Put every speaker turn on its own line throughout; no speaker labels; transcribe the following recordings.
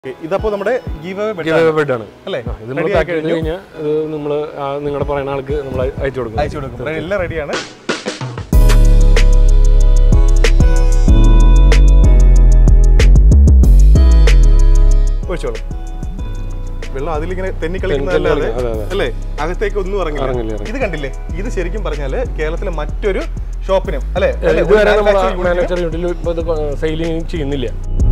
ഇതപ്പോ നമ്മുടെ give
bed ആണ്
അല്ലേ
ആ, ഇത് നമ്മൾ പാക്ക് ചെയ്ത് കഴിഞ്ഞാൽ ഇത് നമ്മൾ നിങ്ങളുടെ പറയുന്ന ആൾക്ക് നമ്മൾ അയച്ചു കൊടുക്കും
അയച്ചു കൊടുക്കും Ready- എല്ലാം റെഡിയാണ് ഒഴിച്ചോളൂ വെള്ളം അതിലിങ്ങനെ തെന്നി കളിക്കുന്നതല്ലാതെ
അതെ, അതെ.
അല്ലേ അകത്തേക്ക് ഒന്നും
ഇറങ്ങില്ല,
ഇറങ്ങില്ല
ഇറങ്ങില്ല.
ഇത് കണ്ടില്ലേ ഇത് ശരിക്കും പറഞ്ഞാല് കേരളത്തിലെ മറ്റൊരു ഷോപ്പിനും അല്ലെ
ഇതുവരെ നമ്മൾ മാനുഫാക്ചർ യൂണിറ്റിൽ ഇപ്പോൾ ഇത് സെയിലിംഗ് ചെയ്യുന്നില്ല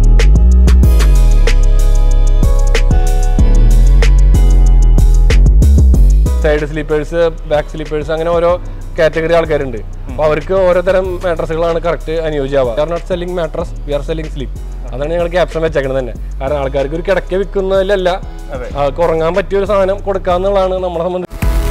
സൈഡ് സ്ലീപ്പേഴ്സ് ബാക്ക് സ്ലീപ്പേഴ്സ് അങ്ങനെ ഓരോ കാറ്റഗറി ആൾക്കാരുണ്ട് അപ്പോൾ അവർക്ക് ഓരോ തരം മാട്രസുകളാണ് കറക്റ്റ് അനുയോജ്യമാവുക we are not selling mattress we are selling sleep അതാണ് ഞങ്ങൾ ക്യാപ്ഷൻ വെച്ചേക്കുന്നത് തന്നെ കാരണം ആൾക്കാർക്ക് ഒരു കിടക്ക വിൽക്കുന്നതിലല്ല
അതെ.
ആൾക്ക് ഉറങ്ങാൻ പറ്റിയ ഒരു സാധനം കൊടുക്കാന്നുള്ളതാണ് നമ്മളെ സംബന്ധിച്ച്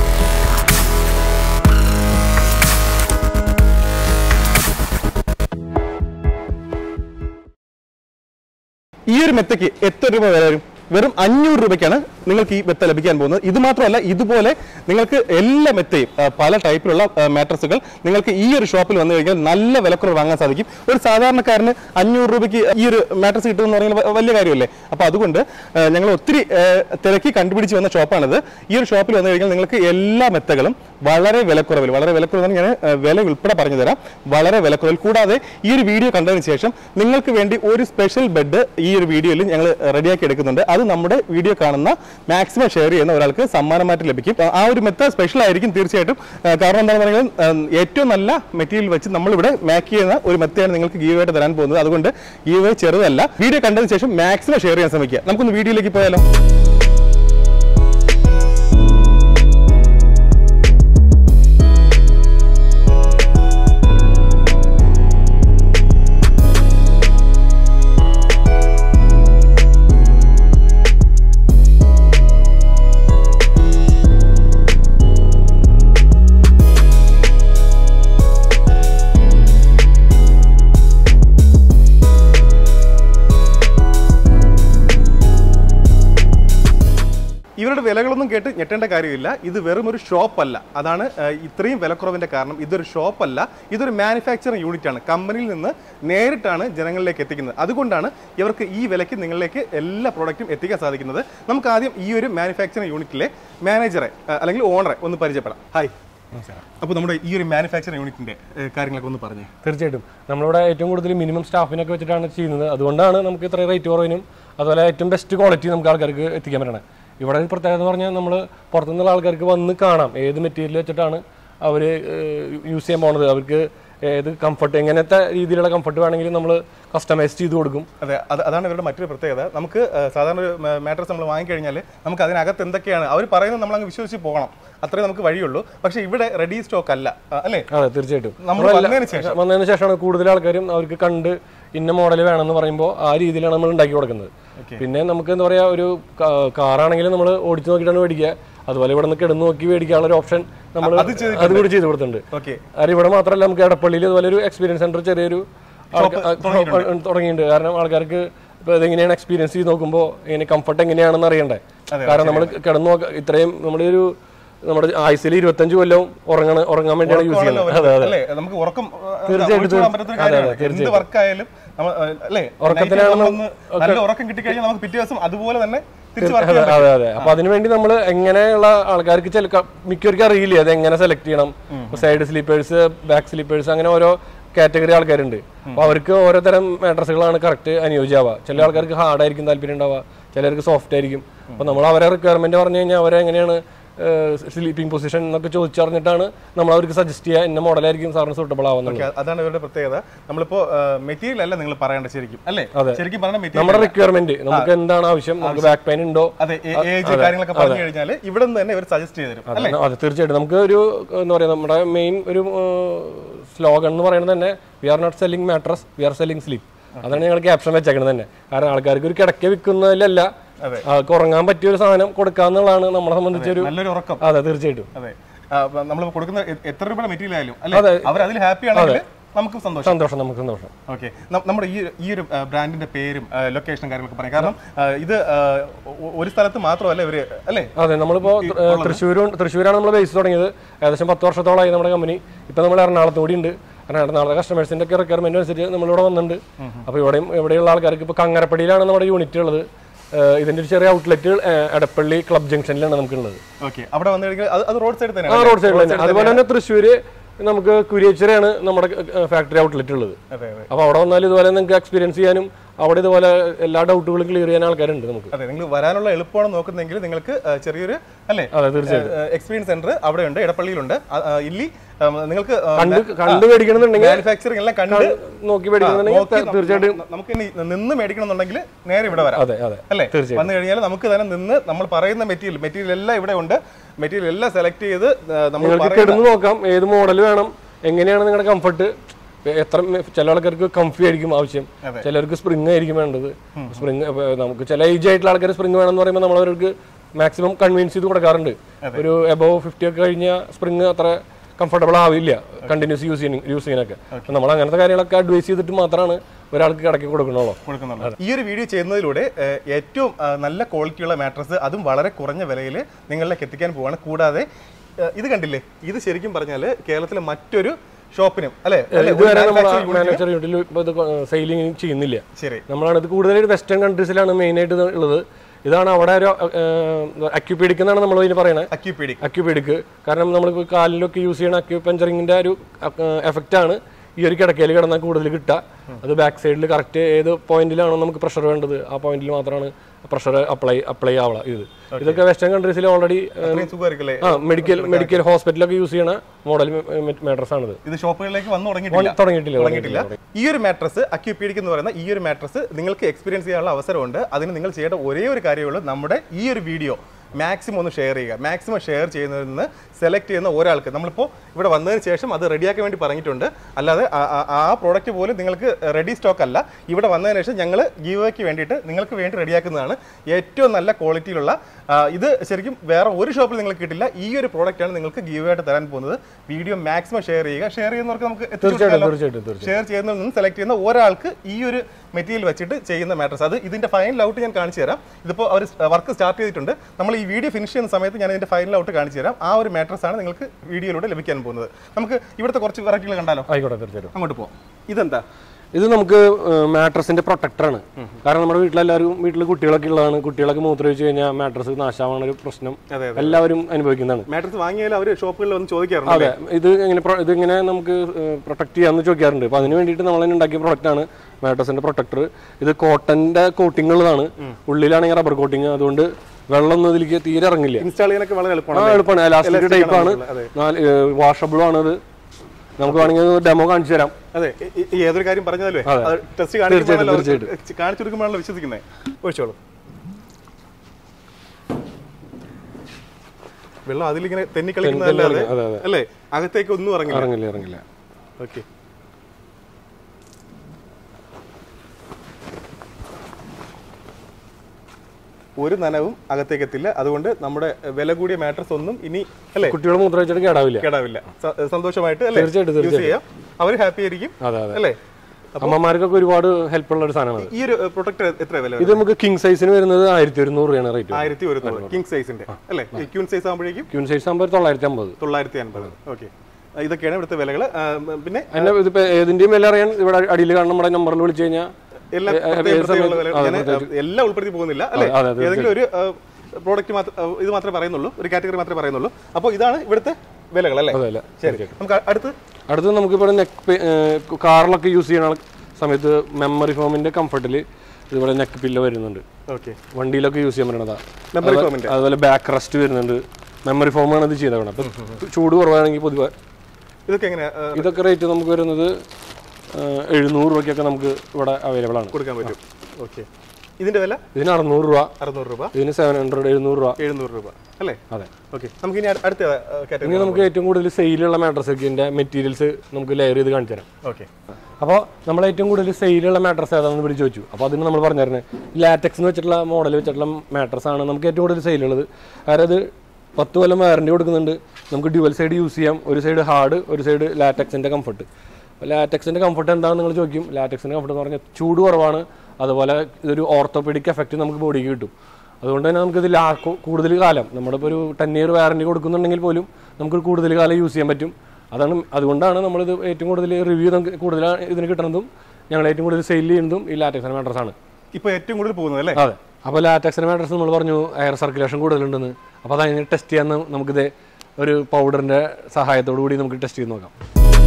ഈ ഒരു മെത്തയ്ക്ക് എത്ര രൂപ വില വരും വെറും അഞ്ഞൂറ് രൂപയ്ക്കാണ് നിങ്ങൾക്ക് ഈ മെത്ത ലഭിക്കാൻ പോകുന്നത് ഇത് മാത്രമല്ല ഇതുപോലെ നിങ്ങൾക്ക് എല്ലാ മെത്തയും ആ, പല ടൈപ്പിലുള്ള മാട്രസുകൾ നിങ്ങൾക്ക് ഈ ഒരു ഷോപ്പിൽ വന്നു കഴിഞ്ഞാൽ നല്ല വിലക്കുറവ് വാങ്ങാൻ സാധിക്കും ഒരു സാധാരണക്കാരന് അഞ്ഞൂറ് രൂപയ്ക്ക് ഈ ഒരു മാട്രസ് കിട്ടുമെന്ന് പറയുന്നത് വ- വലിയ കാര്യമല്ലേ അപ്പോൾ അതുകൊണ്ട് ആ, ഞങ്ങൾ ഒത്തിരി ആ, തിരക്കി കണ്ടുപിടിച്ച് വന്ന ഷോപ്പാണിത് ഈ ഒരു ഷോപ്പിൽ വന്നു കഴിഞ്ഞാൽ നിങ്ങൾക്ക് എല്ലാ മെത്തകളും വളരെ വിലക്കുറവിൽ വളരെ വിലക്കുറവ് ഞാൻ ആ, വില ഉൾപ്പെടെ പറഞ്ഞു തരാം വളരെ വിലക്കുറവിൽ കൂടാതെ ഈ ഒരു വീഡിയോ കണ്ടതിന് ശേഷം നിങ്ങൾക്ക് വേണ്ടി ഒരു സ്പെഷ്യൽ ബെഡ് ഈ ഒരു വീഡിയോയിൽ ഞങ്ങൾ റെഡിയാക്കി എടുക്കുന്നുണ്ട് അത് നമ്മുടെ വീഡിയോ കാണുന്ന മാക്സിമം ഷെയർ ചെയ്യുന്ന ഒരാൾക്ക് സമ്മാനമായിട്ട് ലഭിക്കും ആ- ആ ഒരു മെത്ത സ്പെഷ്യൽ ആയിരിക്കും തീർച്ചയായിട്ടും ആ, കാരണം എന്താണെന്ന് പറഞ്ഞാൽ ഉം, ഏറ്റവും നല്ല മെറ്റീരിയൽ വെച്ച് നമ്മളിവിടെ മാക്ക് ചെയ്യുന്ന ഒരു മെത്തയാണ് നിങ്ങൾക്ക് ഗീവ് ആയിട്ട് തരാൻ പോകുന്നത് അതുകൊണ്ട് ഗീവ് ചെറുതല്ല വീഡിയോ കണ്ടതിന് ശേഷം മാക്സിമം ഷെയർ ചെയ്യാൻ ശ്രമിക്കുക നമുക്കൊന്ന് വീഡിയോയിലേക്ക് പോയാലോ ഇവരുടെ വിലകളൊന്നും കേട്ട് ഞെട്ടേണ്ട കാര്യമില്ല ഇത് വെറും ഒരു ഷോപ്പല്ല അതാണ് ആ, ഇത്രയും വിലക്കുറവിന്റെ കാരണം ഇതൊരു ഷോപ്പല്ല ഇതൊരു മാനുഫാക്ചറിങ് യൂണിറ്റ് ആണ് കമ്പനിയിൽ നിന്ന് നേരിട്ടാണ് ജനങ്ങളിലേക്ക് എത്തിക്കുന്നത് അതുകൊണ്ടാണ് ഇവർക്ക് ഈ വിലയ്ക്ക് നിങ്ങളിലേക്ക് എല്ലാ പ്രോഡക്റ്റും എത്തിക്കാൻ സാധിക്കുന്നത് നമുക്ക് ആദ്യം ഈ ഒരു മാനുഫാക്ചറിങ് യൂണിറ്റിലെ മാനേജറെ ആ, അല്ലെങ്കിൽ ഓണറെ ഒന്ന് പരിചയപ്പെടാം ഹായ് അപ്പോൾ നമ്മുടെ ഈ ഒരു മാനുഫാക്ചറിങ് യൂണിറ്റിന്റെ ഏ, കാര്യങ്ങളൊക്കെ ഒന്ന് പറഞ്ഞേ
തീർച്ചയായിട്ടും നമ്മളിവിടെ ഏറ്റവും കൂടുതൽ മിനിമം സ്റ്റാഫിനൊക്കെ വെച്ചിട്ടാണ് ചെയ്യുന്നത് അതുകൊണ്ടാണ് നമുക്ക് ഇത്ര റേറ്റ് കുറവിനും അതുപോലെ ഏറ്റവും ബെസ്റ്റ് ക്വാളിറ്റി നമുക്ക് ആൾക്കാർക്ക് എത്തിക്കാൻ പറ്റണം ഇവിടെ ഒരു പ്രത്യേകത എന്ന് പറഞ്ഞാൽ നമ്മൾ പുറത്തുനിന്നുള്ള ആൾക്കാർക്ക് വന്ന് കാണാം ഏത് മെറ്റീരിയൽ വെച്ചിട്ടാണ് അവർ യൂസ് ചെയ്യാൻ പോണത് അവർക്ക് ഏത് കംഫർട്ട് എങ്ങനത്തെ രീതിയിലുള്ള കംഫർട്ട് വേണമെങ്കിലും നമ്മൾ കസ്റ്റമൈസ് ചെയ്ത് കൊടുക്കും
അതെ അത് അതാണ് ഇവരുടെ മറ്റൊരു പ്രത്യേകത നമുക്ക് ആ, സാധാരണ ഒരു മാട്രസ് നമ്മൾ വാങ്ങിക്കഴിഞ്ഞാൽ നമുക്ക് അതിനകത്ത് എന്തൊക്കെയാണ് അവർ പറയുന്നത് നമ്മൾ അങ്ങ് വിശ്വസിച്ച് പോകണം അത്രേ നമുക്ക് വഴിയുള്ളൂ പക്ഷേ ഇവിടെ റെഡി സ്റ്റോക്ക് അല്ല ആ, അല്ലേ
അതെ തീർച്ചയായിട്ടും
നമ്മൾ വന്നതിന് ശേഷം
വന്നതിന് ശേഷമാണ് കൂടുതൽ ആൾക്കാരും അവർക്ക് കണ്ട് ഇന്ന മോഡൽ വേണമെന്ന് പറയുമ്പോൾ ആ രീതിയിലാണ് നമ്മൾ ഉണ്ടാക്കി കൊടുക്കുന്നത് പിന്നെ നമുക്ക് എന്താ പറയാ ഒരു കാറാണെങ്കിലും നമ്മൾ ഓടിച്ചു നോക്കിയിട്ടാണ് മേടിക്കുക അതുപോലെ ഇവിടെ നിന്ന് കിടന്നു നോക്കി മേടിക്കാനുള്ള ഒരു ഓപ്ഷൻ നമ്മൾ
അത് ചെയ്തിട്ടുണ്ട്.
അത് കൂടി ചെയ്ത് കൊടുത്തിട്ടുണ്ട്
ഓക്കെ
കാരണം ഇവിടെ മാത്രമല്ല നമുക്ക് എടപ്പള്ളിയിൽ അതുപോലെ ഒരു എക്സ്പീരിയൻസ് സെന്റർ ചെറിയൊരു ആൾക്കാ- ആ, തുടങ്ങിയിട്ടുണ്ട് കാരണം ആൾക്കാർക്ക് ഇപ്പൊ ഇതെങ്ങനെയാണ് എക്സ്പീരിയൻസ് ചെയ്ത് നോക്കുമ്പോൾ ഇങ്ങനെ കംഫർട്ട് എങ്ങനെയാണെന്ന് അറിയണ്ടേ കാരണം നമ്മൾ കിടന്നു നോക്ക ഇത്രയും നമ്മുടെ ഒരു നമ്മുടെ ആയുസിൽ ഇരുപത്തഞ്ച് കൊല്ലം ഉറങ്ങണ ഉറങ്ങാൻ വേണ്ടിയാണ് യൂസ് ചെയ്യുന്നത് അതെ അതെ
അല്ലേ നമുക്ക് ഉറക്കം ആ,
തീർച്ചയായിട്ടും,
ഒഴിച്ചുകൂടാൻ പറ്റാത്തൊരു
അതെ, അതെ,
കാര്യമാണ് എന്ത് വർക്കായാലും നമ്മ- ആ, അല്ലേ
ഉറക്കത്തിനാണ്
Night നമ്മളൊന്ന് നല്ല ഉറക്കം കിട്ടിക്കഴിഞ്ഞാൽ നമുക്ക് പിറ്റേ ദിവസം അതുപോലെ തന്നെ തിരിച്ച് വർക്ക്
അതെ അതെ അതെ അപ്പൊ അതിനുവേണ്ടി നമ്മൾ എങ്ങനെയുള്ള ആൾക്കാർക്ക് ചില ക- മിക്കവർക്കും അറിയില്ല അത് എങ്ങനെ സെലക്ട് ചെയ്യണം സൈഡ് സ്ലീപ്പേഴ്സ് ബാക്ക് സ്ലീപ്പേഴ്സ് അങ്ങനെ ഓരോ കാറ്റഗറി ആൾക്കാരുണ്ട് അപ്പൊ അവർക്ക് ഓരോ തരം മാട്രസുകളാണ് കറക്റ്റ് അനുയോജ്യമാവുക ചില ആൾക്കാർക്ക് ഹാർഡ് ആയിരിക്കും താല്പര്യം ഉണ്ടാവുക ചിലർക്ക് സോഫ്റ്റ് ആയിരിക്കും അപ്പൊ നമ്മൾ അവരെ റിക്വയർമെന്റ് പറഞ്ഞു കഴിഞ്ഞാൽ അവരെ എങ്ങനെയാണ് സ്ലീപ്പിംഗ് പൊസിഷൻ എന്നൊക്കെ ചോദിച്ചറിഞ്ഞിട്ടാണ് നമ്മൾ അവർക്ക് സജസ്റ്റ് ചെയ്യുക ഇന്ന മോഡലായിരിക്കും സാറിന് സൂട്ടബിൾ ആവുന്നത്
ഓക്കെ അതാണ് ഇവരുടെ പ്രത്യേകത നമ്മളിപ്പോ മെറ്റീരിയൽ അല്ല നിങ്ങൾ പറയേണ്ടത് ശരിക്കും അല്ലേ ശരിക്കും പറഞ്ഞ മെറ്റീരിയൽ
നമ്മുടെ റിക്വയർമെന്റ് നമുക്ക് എന്താണ് ആവശ്യം നമുക്ക് ബാക്ക് പെയിൻ ഉണ്ടോ
അതെ ഏജ് കാര്യങ്ങളൊക്കെ പറഞ്ഞു കഴിഞ്ഞാൽ ഇവിടെ നിന്ന് തന്നെ ഇവർ സജസ്റ്റ് ചെയ്ത് തരും
അതെ അതെ തീർച്ചയായിട്ടും നമുക്ക് ഒരു എന്താ പറയുക നമ്മുടെ മെയിൻ ഒരു സ്ലോഗൻ എന്ന് പറയുന്നത് തന്നെ we are not selling mattress we are selling sleep അതാണ് ഞങ്ങൾ ക്യാപ്ഷൻ വെച്ചേക്കുന്നത് തന്നെ കാരണം ആൾക്കാർക്ക് ഒരു കിടക്ക വിൽക്കുന്നതിലല്ല
അതെ.
ആൾക്ക് ഉറങ്ങാൻ പറ്റിയ ഒരു സാധനം കൊടുക്കാന്നുള്ളതാണ് നമ്മളെ സംബന്ധിച്ചൊരു
നല്ലൊരു ഉറക്കം
അതെ തീർച്ചയായിട്ടും
അതെ നമ്മൾ കൊടുക്കുന്ന എ- എത്ര രൂപയുടെ മെറ്റീരിയൽ ആയാലും അല്ലെ അവർ അതിൽ ഹാപ്പി ആണെങ്കിൽ നമുക്ക് സന്തോഷം
സന്തോഷം നമുക്ക് സന്തോഷം
ഓക്കെ നമ്മുടെ ഈ ഈ ഒരു ബ്രാൻഡിന്റെ പേരും ലൊക്കേഷനും കാര്യങ്ങളൊക്കെ പറയാം കാരണം ആ, ഇത് ആ, ഒ- ഒരു സ്ഥലത്ത് മാത്രമല്ല ഇവര് അല്ലേ
അതെ നമ്മളിപ്പോ തൃശ്ശൂരും തൃശ്ശൂരാണ് നമ്മൾ ബേസ് തുടങ്ങിയത് ഏകദേശം പത്ത് വർഷത്തോളമായി നമ്മുടെ കമ്പനി ഇപ്പൊ നമ്മൾ എറണാകുളത്ത് കൂടി ഉണ്ട് എറണാകുളത്തെ കസ്റ്റമേഴ്സിന്റെ ഒക്കെ റിക്വയർമെന്റ് അനുസരിച്ച് നമ്മളിവിടെ വന്നിട്ടുണ്ട് അപ്പൊ ഇവിടെയും ഇവിടെയുള്ള ആൾക്കാർക്ക് ഇപ്പൊ കങ്ങരപ്പടിയിലാണ് നമ്മുടെ യൂണിറ്റ് ഉള്ളത് ഇതിന്റെ ഒരു ചെറിയ ഔട്ട്ലെറ്റ് എടപ്പള്ളി ക്ലബ് ജംഗ്ഷനിലാണ് നമുക്കുള്ളത്
ഓക്കെ അവിടെ വന്നു കഴിഞ്ഞാൽ അത് അത് റോഡ് സൈഡ്
ആ
തന്നെയാണ്
റോഡ് സൈഡിൽ തന്നെ അതുപോലെ തന്നെ തൃശ്ശൂര് നമുക്ക് കുരിയച്ചിറയാണ് നമ്മുടെ ഫാക്ടറി ഔട്ട്ലെറ്റ് ഉള്ളത്
അതെ അതെ
അപ്പോൾ അവിടെ വന്നാൽ ഇതുപോലെ നിങ്ങൾക്ക് എക്സ്പീരിയൻസ് ചെയ്യാനും അവിടെ ഇതുപോലെ എല്ലാ ഡൗട്ടുകളും ക്ലിയർ ചെയ്യാൻ ആൾക്കാരുണ്ട് നമുക്ക്
അതെ നിങ്ങൾ വരാനുള്ള എളുപ്പമാണ് നോക്കുന്നെങ്കിൽ നിങ്ങൾക്ക് ആ, ചെറിയൊരു അല്ലേ
അതെ തീർച്ചയായും
എക്സ്പീരിയൻസ് സെന്റർ അവിടെ ഉണ്ട് ഇടപ്പള്ളിയിലുണ്ട് ആ, ആ, ഇല്ലി ആ, നിങ്ങൾക്ക്
കണ്ട് കണ്ട് മേടിക്കണമെന്നുണ്ടെങ്കിൽ
മാനുഫാക്ചറിംഗ് എല്ലാം കണ്ട്
നോക്കി മേടിക്കണമെന്നുണ്ടെങ്കിൽ
നോക്കി ന-
തീർച്ചയായിട്ടും
ന- നമുക്ക് ഇനി നിന്ന് മേടിക്കണമെന്നുണ്ടെങ്കിൽ നേരെ ഇവിടെ വരാം
അതെ അതെ
അല്ലേ
തീർച്ചയായും.
വന്നു കഴിഞ്ഞാൽ നമുക്ക് തന്നെ നിന്ന് നമ്മൾ പറയുന്ന മെറ്റീരിയൽ മെറ്റീരിയൽ എല്ലാം ഇവിടെ ഉണ്ട് മെറ്റീരിയൽ എല്ലാം സെലക്ട് ചെയ്ത് ആ, നമ്മൾ
നിങ്ങൾക്ക്
പറയുന്ന
കിടന്ന് നോക്കാം ഏത് മോഡൽ വേണം എങ്ങനെയാണ് നിങ്ങളുടെ കംഫർട്ട് എത്ര മെ- ചില ആൾക്കാർക്ക് കംഫി ആയിരിക്കും ആവശ്യം
അതെ.
ചിലർക്ക് സ്പ്രിംഗ് ആയിരിക്കും വേണ്ടത് സ്പ്രിംഗ് നമുക്ക് ചില ഏജ് ആയിട്ടുള്ള ആൾക്കാർ സ്പ്രിംഗ് വേണമെന്ന് പറയുമ്പോൾ നമ്മൾ അവർക്ക് മാക്സിമം കൺവിൻസ് ചെയ്ത് കൊടുക്കാറുണ്ട് ഒരു എബോവ് ഫിഫ്റ്റി ഒക്കെ കഴിഞ്ഞ സ്പ്രിംഗ് അത്ര കംഫർട്ടബിൾ ആവില്ല കണ്ടിന്യൂസ് യൂസ് ചെയ്യുന്ന യൂസ് ചെയ്യാനൊക്കെ അപ്പോൾ നമ്മൾ അങ്ങനത്തെ കാര്യങ്ങളൊക്കെ അഡ്വൈസ് ചെയ്തിട്ട് മാത്രമാണ് ഒരാൾക്ക് കിടക്കി കൊടുക്കണുള്ളൂ
കൊടുക്കുന്നുണ്ട് ഈ ഒരു വീഡിയോ ചെയ്യുന്നതിലൂടെ ഏഹ്, ഏറ്റവും ആ, നല്ല ക്വാളിറ്റിയുള്ള മാട്രസ് അതും വളരെ കുറഞ്ഞ വിലയിൽ നിങ്ങളിലേക്ക് എത്തിക്കാൻ പോവാണ് കൂടാതെ ഏഹ്, ഇത് കണ്ടില്ലേ ഇത് ശരിക്കും പറഞ്ഞാൽ കേരളത്തിലെ മറ്റൊരു ഷോപ്പിനും അല്ലേ അല്ലേ? ഒരു
ഇതുവരെ നമ്മൾ
manufacturing unit നും-
മാനുഫാക്ചർ യൂണിറ്റിൽ ഇപ്പോൾ ഇത് സെയിലിംഗ് ചെയ്യുന്നില്ല
ശരി
നമ്മളാണ് ഇത് കൂടുതലായിട്ട് വെസ്റ്റേൺ കൺട്രീസിലാണ് മെയിനായിട്ട് ഇത് ഉള്ളത് ഇതാണ് അവിടെ ഒരു അക്യുപീഡിക് എന്നാണ് നമ്മൾ ഇതിന് പറയുന്നത്
അക്യൂപീഡിക്
അക്യുപീഡിക് കാരണം നമ്മൾ കാലിലൊക്കെ യൂസ് ചെയ്യുന്ന അക്യുപഞ്ചറിങ്ങിന്റെ ഒരു എഫക്റ്റ് ആണ് ഈ ഒരു കിടക്കയിൽ കിടന്നാൽ കൂടുതൽ കിട്ടുക അത് ബാക്ക് സൈഡിൽ കറക്റ്റ് ഏത് പോയിന്റിലാണോ നമുക്ക് പ്രഷർ വേണ്ടത് ആ പോയിന്റിൽ മാത്രമാണ് പ്രഷർ അപ്ലൈ അപ്ലൈ ആവുക ഇത് ഇതൊക്കെ വെസ്റ്റേൺ കൺട്രീസിൽ ഓൾറെഡി
അത്രയും സുഖമായിരിക്കും അല്ലേ
ആ മെഡിക്കൽ മെഡിക്കൽ ഹോസ്പിറ്റലൊക്കെ യൂസ് ചെയ്യണ മോഡൽ മാട്രസ് ആണിത്
ഇത് ഷോപ്പുകളിലേക്ക് വന്നു തുടങ്ങിയിട്ടില്ല
തുടങ്ങിയിട്ടില്ല
തുടങ്ങിയിട്ടില്ല ഈ ഒരു മാട്രസ് അക്യൂപീഡിക് എന്ന് പറയുന്ന ഈ ഒരു മാട്രസ് നിങ്ങൾക്ക് എക്സ്പീരിയൻസ് ചെയ്യാനുള്ള അവസരമുണ്ട് അതിന് നിങ്ങൾ ചെയ്യേണ്ട ഒരേ ഒരു കാര്യമുള്ളൂ നമ്മുടെ ഈ ഒരു വീഡിയോ മാക്സിമം ഒന്ന് ഷെയർ ചെയ്യുക മാക്സിമം ഷെയർ ചെയ്യുന്നതിൽ നിന്ന് സെലക്ട് ചെയ്യുന്ന ഒരാൾക്ക് നമ്മളിപ്പോൾ ഇവിടെ വന്നതിന് ശേഷം അത് റെഡിയാക്കാൻ വേണ്ടി പറഞ്ഞിട്ടുണ്ട് അല്ലാതെ ആ- ആ- ആ പ്രോഡക്റ്റ് പോലും നിങ്ങൾക്ക് റെഡി സ്റ്റോക്ക് അല്ല ഇവിടെ വന്നതിന് ശേഷം ഞങ്ങൾ ഗീവയ്ക്ക് വേണ്ടിയിട്ട് നിങ്ങൾക്ക് വേണ്ടി റെഡിയാക്കുന്നതാണ് ഏറ്റവും നല്ല ക്വാളിറ്റിയിലുള്ള ആ, ഇത് ശരിക്കും വേറെ ഒരു ഷോപ്പിൽ നിങ്ങൾക്ക് കിട്ടില്ല ഈ ഒരു പ്രോഡക്റ്റാണ് നിങ്ങൾക്ക് ഗീവായിട്ട് തരാൻ പോകുന്നത് വീഡിയോ മാക്സിമം ഷെയർ ചെയ്യുക ഷെയർ ചെയ്യുന്നവർക്ക് നമുക്ക് എത്തിച്ചു
തീർച്ചയായിട്ടും
കൊടുക്കാമല്ലോ.
തീർച്ചയായിട്ടും തീർച്ചയായിട്ടും
ഷെയർ ചെയ്യുന്നതിൽ നിന്ന് സെലക്ട് ചെയ്യുന്ന ഒരാൾക്ക് ഈ ഒരു മെറ്റീരിയൽ വെച്ചിട്ട് ചെയ്യുന്ന മാട്രസ് അത് ഇതിന്റെ ഫൈനൽ ഔട്ട് ഞാൻ കാണിച്ചു തരാം ഇതിപ്പോൾ അവർ വർക്ക് സ്റ്റാർട്ട് ചെയ്തിട്ടുണ്ട് നമ്മൾ ഈ വീഡിയോ ഫിനിഷ് ചെയ്യുന്ന സമയത്ത് ഞാൻ ഇതിന്റെ ഫൈനൽ ഔട്ട് കാണിച്ചു തരാം ആ ഒരു മാട്രസ് ആണ് നിങ്ങൾക്ക് വീഡിയോയിലൂടെ ലഭിക്കാൻ പോകുന്നത് നമുക്ക് ഇവിടുത്തെ കുറച്ച് വെറൈറ്റികൾ കണ്ടാലോ
ആയിക്കോട്ടെ തീർച്ചയായിട്ടും
അങ്ങോട്ട് പോകാം ഇതെന്താ
ഇത് നമുക്ക് മാട്രസിന്റെ പ്രൊട്ടക്ടറാണ് കാരണം നമ്മുടെ വീട്ടിലെല്ലാവരും വീട്ടിൽ കുട്ടികളൊക്കെ ഉള്ളതാണ് കുട്ടികളൊക്കെ മൂത്രമൊഴിച്ച് കഴിഞ്ഞാൽ മാട്രസ് നാശമാവുന്ന ഒരു പ്രശ്നം
അതെ,
എല്ലാവരും അനുഭവിക്കുന്നതാണ്
മാട്രസ് വാങ്ങിയാൽ അവർ ഷോപ്പുകളിൽ വന്ന് ചോദിക്കാറുണ്ട്
അതെ ഇത് എങ്ങനെ pro- ഇത് ഇങ്ങനെ നമുക്ക് പ്രൊട്ടക്ട് ചെയ്യാമെന്ന് ചോദിക്കാറുണ്ട് അപ്പോൾ അതിന് വേണ്ടിയിട്ട് നമ്മൾ തന്നെ ഉണ്ടാക്കിയ product ആണ് മാട്രസിന്റെ പ്രൊട്ടക്ടർ ഇത് കോട്ടന്റെ കോട്ടിംഗ് ഉള്ളതാണ് ഉള്ളിലാണെങ്കിൽ റബ്ബർ കോട്ടിങ് അതുകൊണ്ട് വെള്ളമൊന്നും ഇതിലേക്ക് തീരെ ഇറങ്ങില്ല
ഇൻസ്റ്റാൾ ചെയ്യാനൊക്കെ വളരെ
ആ
എളുപ്പമാണ്
എളുപ്പമാണ് എലാസ്റ്റിക്
Elastic
ടൈപ്പ് ആണ്
ആണ്
വാഷബിളും ആണ് ഇത് നമുക്ക് വേണമെങ്കിൽ ഡെമോ കാണിച്ചു തരാം
അതെ ഈ- ഈ ഏതൊരു കാര്യം പറഞ്ഞതല്ലേ
അതെ.
അത് ടെസ്റ്റ്
തീർച്ചയായിട്ടും,
കാണിക്കുമ്പോഴാണല്ലോ കാണിച്ചു കൊടുക്കുമ്പോഴാണല്ലോ വിശ്വസിക്കുന്നത് ഒഴിച്ചോളൂ വെള്ളം അതിലിങ്ങനെ തെന്നി കളിക്കുന്നതല്ലാതെ
അതെ, അതെ.
അല്ലേ അകത്തേക്ക് ഒന്നും ഇറങ്ങില്ല
ഇറങ്ങില്ല ഇറങ്ങില്ല
ഓക്കെ ഒരു നനവും അകത്തേക്ക് എത്തില്ല അതുകൊണ്ട് നമ്മുടെ വില കൂടിയ മാട്രസ് ഒന്നും ഇനി അല്ലേ
കുട്ടികളെ മൂത്രമൊഴിച്ചിട്ട് കേടാവില്ല
കേടാവില്ല സ- സന്തോഷമായിട്ട് അല്ലേ
തീർച്ചയായിട്ടും,
യൂസ് ചെയ്യാം അവർ ഹാപ്പി ആയിരിക്കും
അതെ അതെ
അല്ലേ
അമ്മമാർക്കൊക്കെ ഒരുപാട് ഹെൽപ്പ് ഉള്ള ഒരു സാധനമാണ്
ഈ ഒരു പ്രൊഡക്റ്റ് എത്ര വില
ഇത് നമുക്ക് കിങ് സൈസിന് വരുന്നത് ആയിരത്തി ഒരുന്നൂറ് രൂപയാണ് റേറ്റ്
ആയിരത്തി ഒരുന്നൂറ് കിങ് സൈസിന്റെ അല്ലേ ക്യൂൺ സൈസ് ആകുമ്പോഴേക്കും
ക്യൂൺ സൈസ് ആകുമ്പോൾ തൊള്ളായിരത്തി അമ്പത്
തൊള്ളായിരത്തി അൻപത് ഓക്കെ ഇതൊക്കെയാണ് ഇവിടുത്തെ വിലകൾ പിന്നെ
അതിന്റെ ഇതിപ്പോ ഏതിന്റെയും വില അറിയാൻ ഇവിടെ അടിയിൽ കാണുന്ന നമ്മുടെ നമ്പറിൽ വിളിച്ചു കഴിഞ്ഞാൽ
എല്ലാ
ഏ- ഏ-
പ്രത്യേക
ഏത്
പ്രത്യേകമുള്ള
സമയത്ത്
വിലകൾ ഞാൻ എല്ലാം ഉൾപ്പെടുത്തി പോകുന്നില്ല അല്ലേ
അതെ, അതെ,
ഏതെങ്കിലും ഒരു പ്രോഡക്റ്റ് മാത്രം ഇത് മാത്രമേ പറയുന്നുള്ളൂ ഒരു കാറ്റഗറി മാത്രമേ പറയുന്നുള്ളൂ അപ്പോൾ ഇതാണ് ഇവിടുത്തെ വിലകൾ അല്ലേ
അതെ അല്ലേ
ശരി നമുക്ക് അ- അടുത്ത്
അടുത്ത് നമുക്കിവിടെ നെക്ക് കാറിലൊക്കെ യൂസ് ചെയ്യുന്ന ആൾ- സമയത്ത് മെമ്മറി ഫോമിന്റെ കംഫർട്ടിൽ ഇതുപോലെ നെക്ക് പില്ല വരുന്നുണ്ട്
ഓക്കെ
വണ്ടിയിലൊക്കെ യൂസ് ചെയ്യാൻ പറ്റണതാ
മെമ്മറി ഫോമിന്റെ
അതുപോലെ ബാക്ക് റെസ്റ്റ് വരുന്നുണ്ട് മെമ്മറി ഫോമാണ് ഇത് ചെയ്തത് അപ്പം ചൂട് കുറവാണെങ്കിൽ പൊതുവെ
ഇതൊക്കെ എങ്ങനെയാ ആ,
ഇതൊക്കെ റേറ്റ് നമുക്ക് വരുന്നത് ആ, എഴുന്നൂറ് രൂപയ്ക്കൊക്കെ നമുക്ക് ഇവിടെ അവൈലബിൾ ആണ്
കൊടുക്കാൻ പറ്റും ഓക്കെ ഇതിന്റെ വില
ഇതിന് അറുന്നൂറ് രൂപ
അറുന്നൂറ് രൂപ
ഇതിന് സെവൻ ഹൺഡ്രഡ് എഴുന്നൂറ് രൂപ
എഴുന്നൂറ് രൂപ അല്ലേ
അതെ
ഓക്കെ നമുക്ക് ഇനി അടുത്ത കാറ്റഗറി
ഇനി നമുക്ക് ഏറ്റവും കൂടുതൽ സെയിലുള്ള മാട്രസൊക്കെ മെറ്റീരിയൽസ് നമുക്ക് ലെയർ ചെയ്ത് കാണിച്ചു തരാം
ഓക്കെ
അപ്പോൾ നമ്മൾ ഏറ്റവും കൂടുതൽ സെയിലുള്ള മാട്രസ് ഏതാണെന്ന് പിടിച്ച് ചോദിച്ചു അപ്പോൾ അതിന് നമ്മൾ പറഞ്ഞിരുന്നത് ലാറ്റക്സ് എന്ന് വെച്ചിട്ടുള്ള മോഡൽ വെച്ചിട്ടുള്ള മാട്രസ് ആണ് നമുക്ക് ഏറ്റവും കൂടുതൽ സെയിലുള്ളത് കാരണം അത് പത്ത് കൊല്ലം വാറണ്ടി കൊടുക്കുന്നുണ്ട് നമുക്ക് ഡ്യുവൽ സൈഡ് യൂസ് ചെയ്യാം ഒരു സൈഡ് ഹാർഡ് ഒരു സൈഡ് ലാറ്റക്സിൻ്റെ കംഫർട്ട് ലാറ്റക്സിൻ്റെ കംഫർട്ട് എന്താണെന്ന് നിങ്ങൾ ചോദിക്കും ലാറ്റക്സിൻ്റെ കംഫർട്ട് എന്ന് പറഞ്ഞാൽ ചൂട് കുറവാണ് അതുപോലെ ഇതൊരു ഓർത്തോപെഡിക് എഫക്റ്റ് നമുക്ക് ബോഡിക്ക് കിട്ടും അതുകൊണ്ട് തന്നെ നമുക്കിത് ലാ കൂ- കൂടുതൽ കാലം നമ്മളിപ്പോൾ ഒരു ടെൻ ഇയർ വാറണ്ടി കൊടുക്കുന്നുണ്ടെങ്കിൽ പോലും നമുക്ക് കൂടുതൽ കാലം യൂസ് ചെയ്യാൻ പറ്റും അതാണ് അതുകൊണ്ടാണ് നമ്മളിത് ഏറ്റവും കൂടുതൽ റിവ്യൂ നമുക്ക് കൂടുതൽ ഇതിന് കിട്ടുന്നതും ഞങ്ങൾ ഏറ്റവും കൂടുതൽ സെയിൽ ചെയ്യുന്നതും ഈ ലാറ്റക്സ് മാട്രസ് ആണ്
ഇപ്പൊ ഏറ്റവും കൂടുതൽ പോകുന്നത് അല്ലേ
അതെ അപ്പോൾ ലാറ്റക്സിന്റെ മാട്രസ് നമ്മൾ പറഞ്ഞു എയർ സർക്കുലേഷൻ കൂടുതലുണ്ടെന്ന് അപ്പോൾ അത് അതിനെ ടെസ്റ്റ് ചെയ്യാൻ നമുക്കിത് ഒരു പൗഡറിന്റെ സഹായത്തോടു കൂടി നമുക്ക് ടെസ്റ്റ് ചെയ്ത് നോക്കാം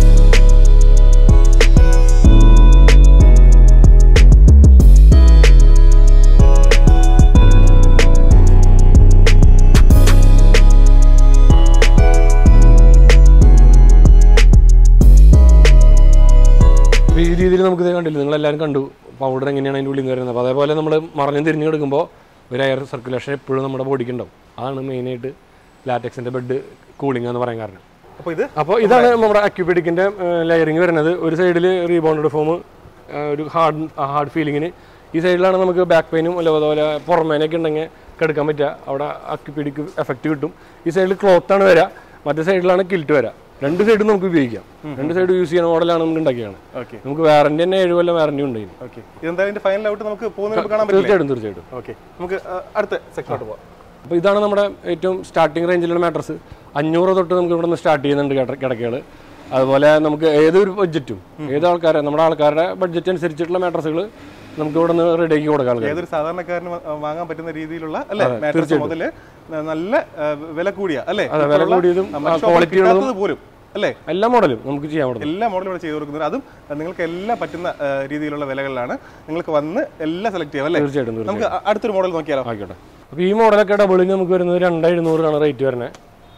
അപ്പോൾ ഈ രീതിയിൽ നമുക്കിത് കണ്ടില്ല നിങ്ങൾ എല്ലാവരും കണ്ടു പൗഡർ എങ്ങനെയാണ് അതിൻ്റെ ഉള്ളിൽ നിന്ന് വരുന്നത് അപ്പോൾ അതേപോലെ നമ്മൾ മറഞ്ഞു തിരിഞ്ഞു കിടക്കുമ്പോൾ ഒരു എയർ സർക്കുലേഷൻ എപ്പോഴും നമ്മുടെ ബോഡിക്ക് ഉണ്ടാവും അതാണ് മെയിനായിട്ട് ലാറ്റക്സിൻ്റെ ബെഡ് കൂളിംഗ് എന്ന് പറയാൻ കാരണം
അപ്പൊ ഇത്
അപ്പോൾ ഇതാണ് നമ്മുടെ അക്യുപെഡിക്കിൻ്റെ ലെയറിങ് വരുന്നത് ഒരു സൈഡിൽ റീബൗണ്ടഡ് ഫോം ഒരു ഹാർഡ് ഹാർഡ് ഫീലിങ്ങിന് ഈ സൈഡിലാണ് നമുക്ക് ബാക്ക് പെയിനും അല്ല അതുപോലെ പുറമേനൊക്കെ ഉണ്ടെങ്കിൽ കിടക്കാൻ പറ്റുക അവിടെ അക്യുപെഡിക്ക് എഫക്റ്റ് കിട്ടും ഈ സൈഡിൽ ക്ലോത്ത് ആണ് വരിക മറ്റേ സൈഡിലാണ് കിൽറ്റ് വരിക രണ്ട് സൈഡും നമുക്ക് ഉപയോഗിക്കാം രണ്ട് സൈഡ് യൂസ് ചെയ്യുന്ന മോഡലാണ് നമുക്ക് ഉണ്ടാക്കിയാണ്
ഓക്കെ
നമുക്ക് വാറന്റി തന്നെ ഏഴ് കൊല്ലം വാറന്റി ഉണ്ട് ഇതിന്
ഓക്കെ ഇതെന്താ ഇതിന്റെ ഫൈനൽ ഔട്ട് നമുക്ക് പോകുന്നതിന് മുമ്പ് കാണാൻ പറ്റില്ല
തീർച്ചയായിട്ടും തീർച്ചയായിട്ടും
ഓക്കെ നമുക്ക് ആ, അടുത്ത സെക്ഷനോട്ട് പോവാം
അപ്പോൾ ഇതാണ് നമ്മുടെ ഏറ്റവും സ്റ്റാർട്ടിംഗ് റേഞ്ചിലുള്ള മാട്രസ് അഞ്ഞൂറ് തൊട്ട് നമുക്ക് ഇവിടെ നിന്ന് സ്റ്റാർട്ട് ചെയ്യുന്നുണ്ട് കിട- കിടക്കകൾ അതുപോലെ നമുക്ക് ഏതൊരു ബഡ്ജറ്റും ഏത് ആൾക്കാരെ നമ്മുടെ ആൾക്കാരുടെ ബഡ്ജറ്റ് അനുസരിച്ചിട്ടുള്ള മാട്രസുകൾ നമുക്ക് ഇവിടെ നിന്ന് റെഡിയാക്കി കൊടുക്കാം ആൾക്കാർ
ഏതൊരു സാധാരണക്കാരന് വ- വാങ്ങാൻ പറ്റുന്ന രീതിയിലുള്ള അല്ലെ മാട്രസ് മുതല് നല്ല ആ, വില കൂടിയ അല്ലെ
അതെ, വില കൂടിയതും, ആ, quality ഉള്ളതും.
പോലും അല്ലേ
എല്ലാ മോഡലും നമുക്ക് ചെയ്യാൻ പറ്റും
എല്ലാ മോഡലും ഇവിടെ ചെയ്തു കൊടുക്കുന്നത് അതും ആ, നിങ്ങൾക്ക് എല്ലാം പറ്റുന്ന ആ, രീതിയിലുള്ള വിലകളിലാണ് നിങ്ങൾക്ക് വന്ന് എല്ലാം സെലക്ട് ചെയ്യാം അല്ലേ
തീർച്ചയായിട്ടും തീർച്ചയായിട്ടും
നമുക്ക് അ- അടുത്തൊരു മോഡൽ നോക്കിയാലോ
ആയിക്കോട്ടെ അപ്പോൾ ഈ മോഡലൊക്കെ ഡബിളിന് നമുക്ക് വരുന്നത് രണ്ട് എഴുന്നൂറാണ് റേറ്റ് വരുന്നത്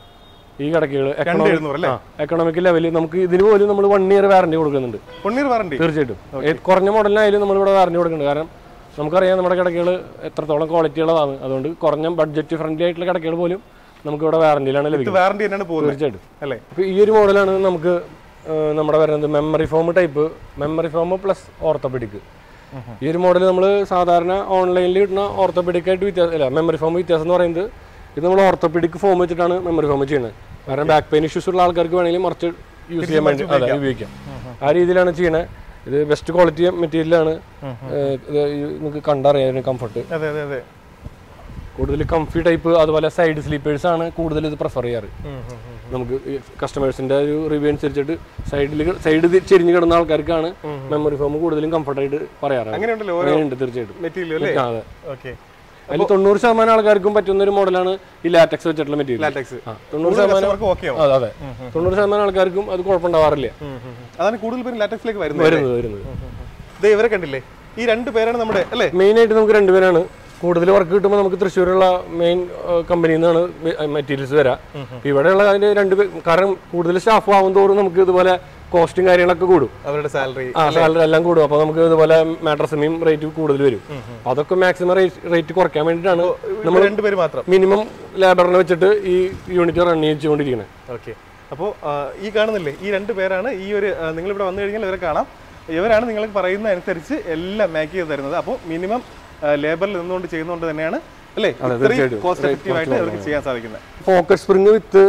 ഈ കിടക്കകൾ
രണ്ട് എഴുന്നൂറ് അല്ലേ
എക്കണോമിക് ലെവലിൽ നമുക്ക് ഇതിന് പോലും നമ്മൾ വൺ ഇയർ വാറന്റി കൊടുക്കുന്നുണ്ട്
പൊണ്ണീർ വാറണ്ടി
തീർച്ചയായിട്ടും ഏത് കുറഞ്ഞ മോഡലിനായാലും നമ്മൾ ഇവിടെ വാറന്റി കൊടുക്കുന്നുണ്ട് കാരണം നമുക്കറിയാം നമ്മുടെ കിടക്കകൾ എത്രത്തോളം ക്വാളിറ്റി ഉള്ളതാണ് അതുകൊണ്ട് കുറഞ്ഞ ബഡ്ജറ്റ് ഫ്രണ്ട്ലി ആയിട്ടുള്ള കിടക്കകൾ പോലും നമുക്ക് ഇവിടെ വാറന്റിയിലാണ് ലഭിക്കുന്നത്
വാറണ്ടി തന്നെയാണ് പോകുന്നത്
തീർച്ചയായിട്ടും
അല്ലേ
അപ്പോൾ ഈ ഒരു മോഡലാണ് നമുക്ക് ആ, നമ്മുടെ വരുന്നത് memory foam type memory foam plus orthopaedic ഈ ഒരു മോഡൽ നമ്മൾ സാധാരണ ഓൺലൈനിൽ കിട്ടുന്ന ഓർത്തോപെഡിക് ആയിട്ട് വ്യത്യാസം അല്ല മെമ്മറി ഫോം വ്യത്യാസം എന്ന് പറയുന്നത് ഇത് നമ്മൾ ഓർത്തോപെഡിക് ഫോം വെച്ചിട്ടാണ് മെമ്മറി ഫോം ചെയ്യുന്നത് കാരണം ബാക്ക് പെയിൻ ഇഷ്യൂസ് ഉള്ള ആൾക്കാർക്ക് വേണമെങ്കിൽ മറിച്ച് യൂസ് ചെയ്യാൻ വേണ്ടി അതെ ഉപയോഗിക്കാം ആ രീതിയിലാണ് ചെയ്യണത് ഇത് ബെസ്റ്റ് ക്വാളിറ്റി മെറ്റീരിയലാണ് ഇത് നിങ്ങൾക്ക് കണ്ടറിയാം കംഫർട്ട്
അതെ അതെ അതെ
കൂടുതൽ കംഫി ടൈപ്പ് അതുപോലെ സൈഡ് സ്ലീപ്പേഴ്സ് ആണ് കൂടുതൽ ഇത് പ്രിഫർ ചെയ്യാറ് നമുക്ക് കസ്റ്റമേഴ്സിന്റെ ഒരു റിവ്യൂ അനുസരിച്ചിട്ട് സൈഡിൽ സൈഡ് ചെരിഞ്ഞ് കിടന്ന ആൾക്കാർക്കാണ് മെമ്മറി ഫോം കൂടുതലും കംഫർട്ടായിട്ട് പറയാറ്
അങ്ങനെയുണ്ടല്ലോ ഓരോ
അങ്ങനെയുണ്ട് തീർച്ചയായിട്ടും
മെറ്റീരിയൽ അല്ലേ
ആ, അതെ
ഓക്കെ
അതിൽ തൊണ്ണൂറ് ശതമാനം ആൾക്കാർക്കും പറ്റുന്ന ഒരു മോഡലാണ് ഈ ലാറ്റക്സ് വെച്ചിട്ടുള്ള മെറ്റീരിയൽ
ലാറ്റക്സ്
തൊണ്ണൂറ് ശതമാനം
കസ്റ്റമർക്ക് ഓക്കെ ആവും
അതെ അതെ തൊണ്ണൂറ് ശതമാനം ആൾക്കാർക്കും അത് കുഴപ്പമുണ്ടാവാറില്ല
അതാണ് കൂടുതൽ പേര് ലാറ്റക്സിലേക്ക് വരുന്നത്
വരുന്നത് വരുന്നത്
ദേ ഇവരെ കണ്ടില്ലേ ഈ രണ്ട് പേരാണ് നമ്മുടെ അല്ലേ
മെയിൻ ആയിട്ട് നമുക്ക് രണ്ടുപേരാണ് കൂടുതൽ വർക്ക് കിട്ടുമ്പോൾ നമുക്ക് തൃശ്ശൂരുള്ള മെയിൻ കമ്പനിയിൽ നിന്നാണ് മെറ്റീരിയൽസ് വരാം ഇപ്പൊ ഇവിടെയുള്ള അതിന്റെ രണ്ട് പേ- കാരണം കൂടുതൽ സ്റ്റാഫ് ആവും തോറും നമുക്ക് ഇതുപോലെ കോസ്റ്റും കാര്യങ്ങളൊക്കെ കൂടും
അവരുടെ സാലറി
ആ സാലറി എല്ലാം കൂടും അപ്പോൾ നമുക്ക് ഇതുപോലെ മാട്രസിനെയും റേറ്റ് കൂടുതൽ വരും അതൊക്കെ മാക്സിമം റേറ്റ് കുറയ്ക്കാൻ വേണ്ടിയിട്ടാണ്
നമ്മൾ രണ്ടുപേര് മാത്രം
മിനിമം ലേബറിനെ വെച്ചിട്ട് ഈ യൂണിറ്റ് റൺ ചെയ്തുകൊണ്ടിരിക്കുന്നത്
ഓക്കെ അപ്പോൾ ഈ കാണുന്നില്ലേ ഈ രണ്ട് പേരാണ് ഈ ഒരു നിങ്ങൾ ഇവിടെ വന്നു കഴിഞ്ഞാൽ ഇവരെ കാണാം ഇവരാണ് നിങ്ങൾ പറയുന്ന അനുസരിച്ച് എല്ലാം മാക്ക് ചെയ്ത് തരുന്നത് അപ്പോൾ മിനിമം ലേബറിൽ നിന്നുകൊണ്ട് ചെയ്യുന്നതുകൊണ്ട് തന്നെയാണ് അല്ലേ ഇത്രയും
തീർച്ചയായിട്ടും.
കോസ്റ്റ് എഫക്റ്റീവ് ആയിട്ട് ഇവർക്ക് ചെയ്യാൻ സാധിക്കുന്നത്
പോക്കറ്റ് സ്പ്രിങ് വിത്ത്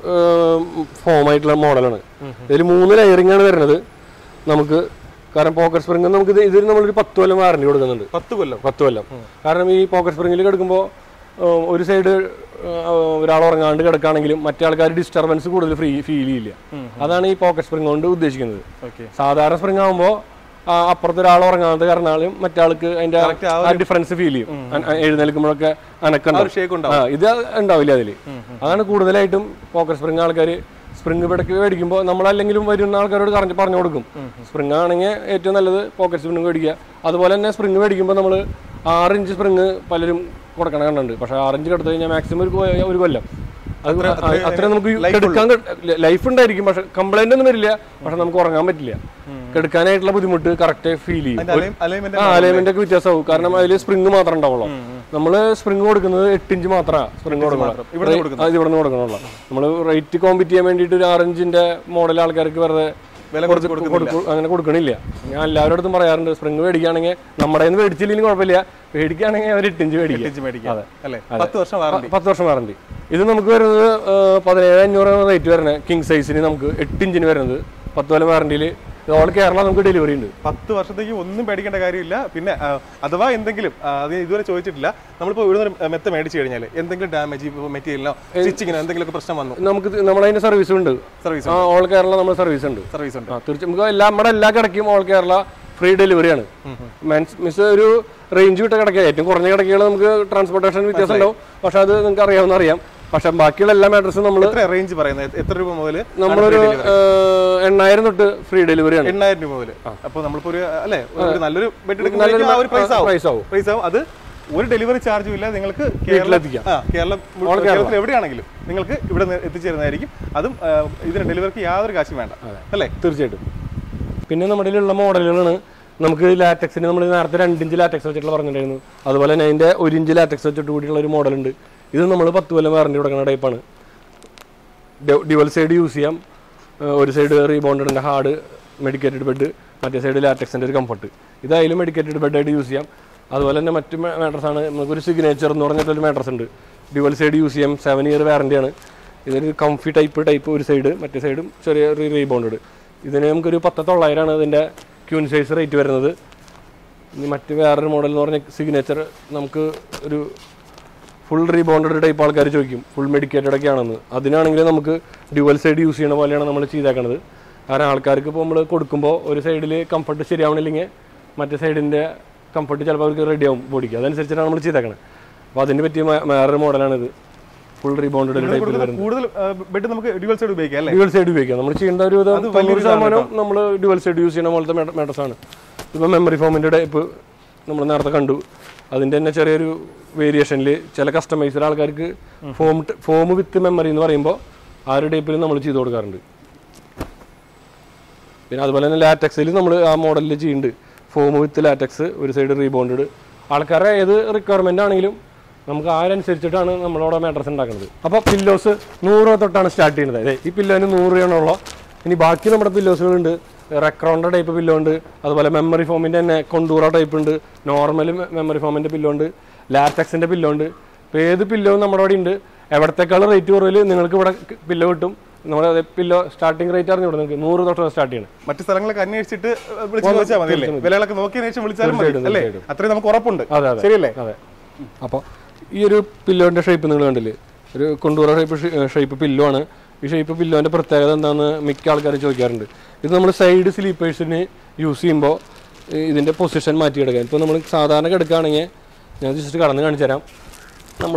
ഫോം ആയിട്ടുള്ള മോഡലാണ് ഇതിൽ മൂന്ന് ലെയറിംഗ് ആണ് വരുന്നത് നമുക്ക് കാരണം പോക്കറ്റ് സ്പ്രിങ് നമുക്ക് ഇത് ഇതിൽ നമ്മളൊരു പത്ത് കൊല്ലം വാറണ്ടി കൊടുക്കുന്നുണ്ട്
പത്ത് കൊല്ലം
പത്ത് കൊല്ലം കാരണം ഈ പോക്കറ്റ് സ്പ്രിങ്ങിൽ കിടക്കുമ്പോൾ ഒരു സൈഡ് ഒരാൾ ഉറങ്ങാണ്ട് കിടക്കുകയാണെങ്കിലും മറ്റേ ആൾക്കാർ ഡിസ്റ്റർബൻസ് കൂടുതൽ ഫ്രീ ഫീൽ ചെയ്യില്ല അതാണ് ഈ പോക്കറ്റ് സ്പ്രിങ് കൊണ്ട് ഉദ്ദേശിക്കുന്നത്
ഓക്കെ
സാധാരണ സ്പ്രിങ് ആകുമ്പോൾ അപ്പുറത്ത് ഒരാൾ ഉറങ്ങാതെ കിടന്നാലും മറ്റാൾക്ക് അതിന്റെ
Correct ആ
ആ ഡിഫറൻസ് ഫീൽ ചെയ്യും അന- അ- എഴുന്നേൽക്കുമ്പോഴൊക്കെ അനക്കുണ്ടാവും
ഷേക്ക്
ആ ഇത് ഉണ്ടാവില്ല അതിൽ അതാണ് കൂടുതലായിട്ടും പോക്കറ്റ് സ്പ്രിങ് ആൾക്കാർ സ്പ്രിങ് ഇവിടേക്ക് മേടിക്കുമ്പോൾ നമ്മളല്ലെങ്കിലും വരുന്ന ആൾക്കാരോട് പറഞ്ഞ് പറഞ്ഞു കൊടുക്കും സ്പ്രിങ് ആണെങ്കിൽ ഏറ്റവും നല്ലത് പോക്കറ്റ് സ്പ്രിങ് മേടിക്കുക അതുപോലെ തന്നെ സ്പ്രിങ് മേടിക്കുമ്പോൾ നമ്മൾ ആറ് ഇഞ്ച് സ്പ്രിങ് പലരും കൊടുക്കണം കണ്ടുണ്ട് പക്ഷേ ആറ് ഇഞ്ച് കൊടുത്തു കഴിഞ്ഞാൽ മാക്സിമം ഒരു കൊ- ഒരു കൊല്ലം അത് അത്ര നമുക്ക് എടുക്കാൻ ലൈഫ് ഉണ്ടായിരിക്കും പക്ഷെ കംപ്ലൈന്റ് ഒന്നും വരില്ല പക്ഷെ നമുക്ക് ഉറങ്ങാൻ പറ്റില്ല കെടുക്കാനായിട്ടുള്ള ബുദ്ധിമുട്ട് കറക്റ്റ് ഫീൽ ചെയ്യും
അലൈൻമെന്റ്
ആ അലൈൻമെന്റ് ഒക്കെ വ്യത്യാസമാവും കാരണം അതിൽ സ്പ്രിങ് മാത്രം ഉണ്ടാവുള്ളൂ നമ്മള് സ്പ്രിങ് കൊടുക്കുന്നത് എട്ട് ഇഞ്ച് മാത്രമാണ് സ്പ്രിങ് കൊടുക്കണം
ഇവിടുന്ന്
ആ, ഇത് ഇവിടുന്ന് കൊടുക്കണുള്ളൂ നമ്മൾ റേറ്റ് കോമ്പറ്റ് ചെയ്യാൻ വേണ്ടിയിട്ട് ഒരു ആറ് ഇഞ്ചിന്റെ മോഡൽ ആൾക്കാർക്ക് വെറുതെ
വില കുറച്ച് കൊടുക്കുന്നില്ല
കൊടുക്കു- അങ്ങനെ കൊടുക്കണില്ല ഞാൻ എല്ലാവരുടെ അടുത്തും പറയാറുണ്ട് സ്പ്രിങ് മേടിക്കുകയാണെങ്കിൽ നമ്മുടെ കയ്യിൽ നിന്ന് മേടിച്ചില്ലെങ്കിൽ കുഴപ്പമില്ല മേടിക്കുകയാണെങ്കിൽ അവർ എട്ട് ഇഞ്ച് മേടിക്കുക
ഇഞ്ച് മേടിക്കാം അല്ലേ പത്ത് വർഷം വാറണ്ടി
പത്ത് വർഷം വാറണ്ടി ഇത് നമുക്ക് വരുന്നത് ആ, പതിനേഴ് അഞ്ഞൂറാണ് റേറ്റ് വരുന്നത് കിങ് സൈസിന് നമുക്ക് എട്ട് ഇഞ്ചിന് വരുന്നത് പത്ത് കൊല്ലം വാറണ്ടിയിൽ ഓൾ കേരള നമുക്ക് ഡെലിവറി ഉണ്ട്
പത്ത് വർഷത്തേക്ക് ഒന്നും പേടിക്കേണ്ട കാര്യമില്ല പിന്നെ ആ, അഥവാ എന്തെങ്കിലും ആ, അത് ഇതുവരെ ചോദിച്ചിട്ടില്ല നമ്മളിപ്പോൾ ഇവിടുന്ന് ഒരു മെത്ത മേടിച്ചു കഴിഞ്ഞാൽ എന്തെങ്കിലും ഡാമേജ് മെറ്റീരിയലിനോ സ്റ്റിച്ചിങ്ങിനോ എന്തെങ്കിലുമൊക്കെ പ്രശ്നം വന്നു
നമുക്ക് നമ്മളതിന്റെ സർവീസ് ഉണ്ട്
സർവീസ്
ആ ഓൾ കേരള നമ്മൾ സർവീസ് ഉണ്ട്
സർവീസ് ഉണ്ട്
ആ തീർച്ചയായും നമുക്ക് എല്ലാ നമ്മുടെ എല്ലാ കിടക്കും ഓൾ കേരള ഫ്രീ ഡെലിവറിയാണ് മീൻസ് ഒരു റേഞ്ച് വിട്ട കിടക്കുക ഏറ്റവും കുറഞ്ഞ കിടക്കകൾ നമുക്ക് ട്രാൻസ്പോർട്ടേഷൻ വ്യത്യാസം ഉണ്ടാവും പക്ഷെ അത് നിങ്ങൾക്ക് അറിയാവുന്ന അറിയാം പക്ഷെ ബാക്കിയുള്ള എല്ലാ മാട്രസും നമ്മൾ
എത്ര റേഞ്ച് പറയുന്നത് എത്ര രൂപ മുതൽ
നമ്മളൊരു ഏഹ്, എണ്ണായിരം തൊട്ട് ഫ്രീ ഡെലിവറിയാണ്
എണ്ണായിരം രൂപ മുതൽ അപ്പൊ നമ്മളിപ്പോ ഒരു അല്ലെ ഒരു നല്ലൊരു ബെഡ് എടുക്കുമ്പോൾ ആ ഒരു പ്രൈസ് ആവും
പ്രൈസ് ആവും
പ്രൈസ് ആവും അത് ഒരു ഡെലിവറി ചാർജും ഇല്ല നിങ്ങൾക്ക്
വീട്ടിലെത്തിക്കാം.
ആ കേരളം കേരളത്തിൽ എവിടെയാണെങ്കിലും നിങ്ങൾക്ക് ഇവിടെ നിന്ന് എത്തിച്ചേരുന്നതായിരിക്കും അതും ആ, ഇതിന് ഡെലിവറിക്ക് യാതൊരു കാശും വേണ്ട അല്ലേ
തീർച്ചയായിട്ടും പിന്നെ നമ്മുടെ കയ്യിലുള്ള മോഡലുകളാണ് നമുക്ക് ലാറ്റക്സിന് നമ്മൾ നേരത്തെ രണ്ട് ഇഞ്ച് ലാറ്റക്സ് വെച്ചിട്ടുള്ള പറഞ്ഞിട്ടുണ്ടായിരുന്നു അതുപോലെ തന്നെ അതിന്റെ ഒരു ഇഞ്ച് ലാറ്റക്സ് വെച്ചിട്ട് കൂടിയുള്ള ഒരു മോഡലുണ്ട് ഇത് നമ്മൾ പത്ത് കൊല്ലം വാറണ്ടി കൊടുക്കുന്ന ടൈപ്പാണ് ഡ്യുവൽ സൈഡ് യൂസ് ചെയ്യാം ഏഹ് ഒരു സൈഡ് റീബോണ്ടഡിന്റെ ഹാർഡ് മെഡിക്കേറ്റഡ് ബെഡ് മറ്റേ സൈഡ് ലാറ്റക്സിന്റെ ഒരു കംഫർട്ട് ഇതായാലും മെഡിക്കേറ്റഡ് ബെഡായിട്ട് യൂസ് ചെയ്യാം അതുപോലെ തന്നെ മറ്റ് മാട്രസ് ആണ് നമുക്കൊരു സിഗ്നേച്ചർ എന്ന് പറഞ്ഞിട്ടൊരു മാട്രസ് ഉണ്ട് ഡ്യുവൽ സൈഡ് യൂസ് ചെയ്യാം സെവൻ ഇയർ വാറണ്ടിയാണ് ഇതൊരു കംഫി ടൈപ്പ് ടൈപ്പ് ഒരു സൈഡ് മറ്റേ സൈഡും ചെറിയ റീബൗണ്ടഡ് ഇതിന് നമുക്കൊരു പത്ത് തൊള്ളായിരമാണ് ഇതിൻ്റെ ക്യൂൻ സൈസ് റേറ്റ് വരുന്നത് ഇനി മറ്റ് വേറൊരു മോഡൽ എന്ന് പറഞ്ഞ സിഗ്നേച്ചർ നമുക്ക് ഒരു ഫുൾ റീബോണ്ടഡ് ടൈപ്പ് ആൾക്കാർ ചോദിക്കും ഫുൾ മെഡിക്കേറ്റഡ് ഒക്കെ ആണെന്ന് അതിനാണെങ്കിൽ നമുക്ക് ഡ്യുവൽ സൈഡ് യൂസ് ചെയ്യണ പോലെയാണ് നമ്മൾ ചെയ്തേക്കണത് കാരണം ആൾക്കാർക്ക് ഇപ്പോൾ നമ്മൾ കൊടുക്കുമ്പോൾ ഒരു സൈഡിൽ കംഫർട്ട് ശരിയാവണില്ലെങ്കിൽ മറ്റേ സൈഡിൻ്റെ കംഫർട്ട് ചിലപ്പോൾ അവർക്ക് റെഡി ആവും ബോഡിക്ക് അതനുസരിച്ചിട്ടാണ് നമ്മൾ ചെയ്തേക്കണത് അപ്പോൾ അതിന് പറ്റിയ മ- വേറൊരു മോഡലാണിത് ഫുൾ റീബോണ്ടഡ് ടൈപ്പിൽ വരുന്നത്
കൂടുതൽ ബെഡ് നമുക്ക് ഡ്യുവൽ സൈഡ് ഉപയോഗിക്കാം അല്ലേ
ഡ്യുവൽ സൈഡ് ഉപയോഗിക്കാം നമ്മൾ ചെയ്യേണ്ട ഒരു വിധം തൊണ്ണൂറ് ശതമാനം നമ്മൾ ഡ്യുവൽ സൈഡ് യൂസ് ചെയ്യുന്ന പോലത്തെ മാറ്റേഴ്സ് ആണ് ഇപ്പം മെമ്മറി ഫോമിൻ്റെ ടൈപ്പ് നമ്മൾ നേരത്തെ കണ്ടു അതിൻ്റെ തന്നെ ചെറിയൊരു വേരിയേഷനിൽ ചില കസ്റ്റമൈസർ ആൾക്കാർക്ക് ഫോം ഫോം വിത്ത് മെമ്മറി എന്ന് പറയുമ്പോൾ ആ ഒരു ടൈപ്പിൽ നമ്മൾ ചെയ്ത് കൊടുക്കാറുണ്ട് പിന്നെ അതുപോലെ തന്നെ ലാറ്റക്സിൽ നമ്മൾ ആ മോഡലിൽ ചെയ്യുന്നുണ്ട് ഫോം വിത്ത് ലാറ്റക്സ് ഒരു സൈഡ് റീബോണ്ടഡ് ആൾക്കാരുടെ ഏത് റിക്വയർമെന്റ് ആണെങ്കിലും നമുക്ക് ആരനുസരിച്ചിട്ടാണ് നമ്മളോട് മാട്രസ് ഉണ്ടാക്കുന്നത് അപ്പോൾ പില്ലോസ് നൂറ് രൂപ തൊട്ടാണ് സ്റ്റാർട്ട് ചെയ്യുന്നത് അതെ ഈ പില്ലോന് നൂറ് രൂപയാണുള്ളൂ ഇനി ബാക്കി നമ്മുടെ പില്ലോസുകളുണ്ട് റെക്രോണ്ട ടൈപ്പ് പില്ലോ ഉണ്ട് അതുപോലെ മെമ്മറി ഫോമിന്റെ തന്നെ കൊണ്ടൂറ ടൈപ്പ് ഉണ്ട് നോർമൽ മെമ്മറി ഫോമിന്റെ പില്ലോ ഉണ്ട് ലാറ്റക്സിന്റെ പില്ലോ ഉണ്ട് ഇപ്പോൾ ഏത് പില്ലോ നമ്മുടെ അവിടെ ഉണ്ട് എവിടത്തേക്കാളും റേറ്റ് കുറവിൽ നിങ്ങൾക്ക് ഇവിടെ പില്ലോ കിട്ടും നമ്മുടെ പില്ലോ സ്റ്റാർട്ടിംഗ് റേറ്റ് അറിഞ്ഞു നിങ്ങൾക്ക് നൂറ് തൊട്ടാണ് സ്റ്റാർട്ട് ചെയ്യണം
മറ്റു സ്ഥലങ്ങളൊക്കെ അന്വേഷിച്ചിട്ട് വിളിച്ച് ചോദിച്ചാൽ മതി അല്ലേ വിലകളൊക്കെ നോക്കിയതിനു ശേഷം വിളിച്ചാലും മതി അല്ലേ അത്രയും നമുക്ക് ഉറപ്പുണ്ട്
അതെ അതെ
ശരിയല്ലേ
അതെ അപ്പോൾ ഈ ഒരു പില്ലോന്റെ ഷേപ്പ് നിങ്ങൾ കണ്ടില്ലേ ഒരു കൊണ്ടൂറ ഷേപ്പ് ഷേപ്പ് പില്ലോ ആണ് ഈ ഷേപ്പ് പില്ലോന്റെ പ്രത്യേകത എന്താണെന്ന് മിക്ക ആൾക്കാർ ചോദിക്കാറുണ്ട് ഇത് നമ്മൾ സൈഡ് സ്ലീപ്പേഴ്സിന് യൂസ് ചെയ്യുമ്പോൾ ഇതിന്റെ പൊസിഷൻ മാറ്റി കിടക്കാൻ ഇപ്പോൾ നമ്മൾ സാധാരണ കിടക്കുകയാണെങ്കിൽ ഞാൻ ജസ്റ്റ് കടന്ന് കാണിച്ചു തരാം നമ്മൾ